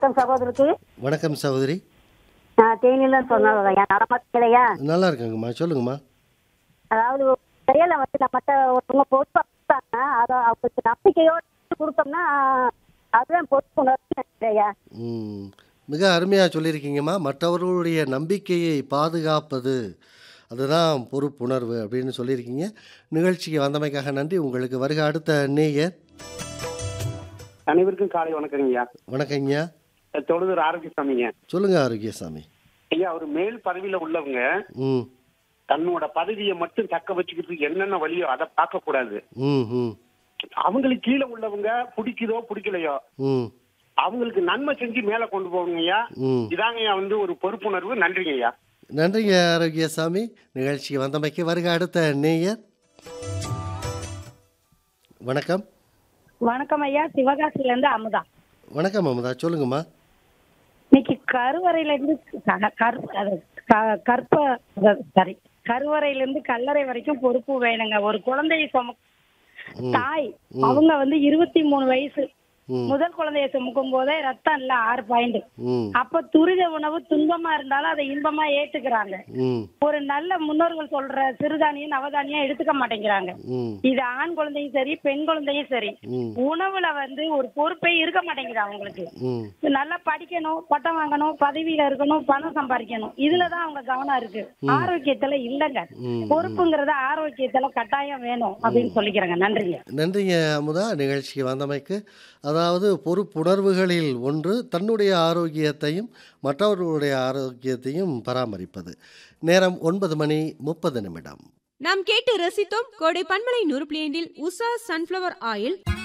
வணக்கம் சகோதரருக்கு வணக்கம் சகோதரி நான் தேனியில சொன்னேன் நலமா இல்லையா நல்லா இருக்காங்கம்மா சொல்லுங்கம்மா அதாவது செயலை வந்து நம்மகிட்ட ஒருத்தவங்க பொறுப்பா கொடுத்தாங்க அதை அவங்களுக்கு நம்பிக்கையோடு கொடுத்தோம்னா அதுதான் பொறுப்புணர்வு இல்லையா ம் மிக அருமையாக சொல்லியிருக்கீங்கம்மா மற்றவர்களுடைய நம்பிக்கையை பாதுகாப்பது அதுதான் பொறுப்புணர்வு அப்படின்னு சொல்லியிருக்கீங்க நிகழ்ச்சிக்கு வந்தமைக்காக நன்றி உங்களுக்கு வருக அடுத்த நேயர் அனைவருக்கும் காலை வணக்கங்க ஐயா வணக்கங்கய்யா தொழுதூர் ஆரோக்கியசாமிங்க சொல்லுங்க ஆரோக்கியசாமி ஐயா ஒரு மேல் பதவியில உள்ளவங்க ம் தன்னோட பதவியை மட்டும் தக்க வச்சுக்கிறதுக்கு என்னென்ன வழியோ அதை பார்க்க கூடாது ம் ம் அவங்களுக்கு கீழே உள்ளவங்க பிடிக்குதோ பிடிக்கலையோ ம் அவங்களுக்கு நன்மை செஞ்சு மேல கொண்டு போவாங்க ஐயா ம் இதாங்க ஐயா வந்து ஒரு பொறுப்புணர்வு நன்றிங்க ஐயா நன்றிங்க ஆரோக்கியசாமி நிகழ்ச்சிக்கு வந்தமைக்கு வருக அடுத்த நேயர் வணக்கம் வணக்கம் ஐயா சிவகாசில இருந்து அமுதா வணக்கம் அமுதா சொல்லுங்கம்மா இன்னைக்கு கருவறையில இருந்து க- கற்- அது க- கற்ப சாரி கருவறையில இருந்து கல்லறை வரைக்கும் பொறுப்பு வேணுங்க ஒரு குழந்தையை சும தாய் அவங்க வந்து இருபத்தி மூணு வயசு ம். முதல் குழந்தைய சுமக்கும் போதே ரத்தம் இல்ல ஆறு பாயிண்ட் ம் அப்ப துரித உணவு துன்பமா இருந்தாலும் அதை இன்பமா ஏத்துக்கிறாங்க ம் ஒரு நல்ல முன்னோர்கள் சொல்ற சிறுதானியம் நவதானியம் எடுத்துக்க மாட்டேங்கிறாங்க ம் இது ஆண் குழந்தையும் சரி பெண் குழந்தையும் சரி ம் உணவுல வந்து ஒரு பொறுப்பே இருக்க மாட்டேங்குது அவங்களுக்கு ம் நல்லா படிக்கணும் பட்டம் வாங்கணும் பதவியில இருக்கணும் பணம் சம்பாதிக்கணும் இதுலதான் அவங்க கவனம் இருக்கு ஆரோக்கியத்துல இல்லங்க ம். பொறுப்புங்கிறது ஆரோக்கியத்துல கட்டாயம் வேணும் அப்படின்னு சொல்லிக்கிறேங்க நன்றிங்க நன்றிங்க அமுதா நிகழ்ச்சிக்கு வந்தமைக்கு அதாவது பொறுப்புணர்வுகளில் ஒன்று தன்னுடைய ஆரோக்கியத்தையும் மற்றவர்களுடைய ஆரோக்கியத்தையும் பராமரிப்பது நேரம் ஒன்பது மணி முப்பது நிமிடம் நாம் கேட்டு ரசித்தோம் கோடை பண்பலை நூறு பிளேண்டில் உஷா சன்ஃப்ளவர் ஆயில்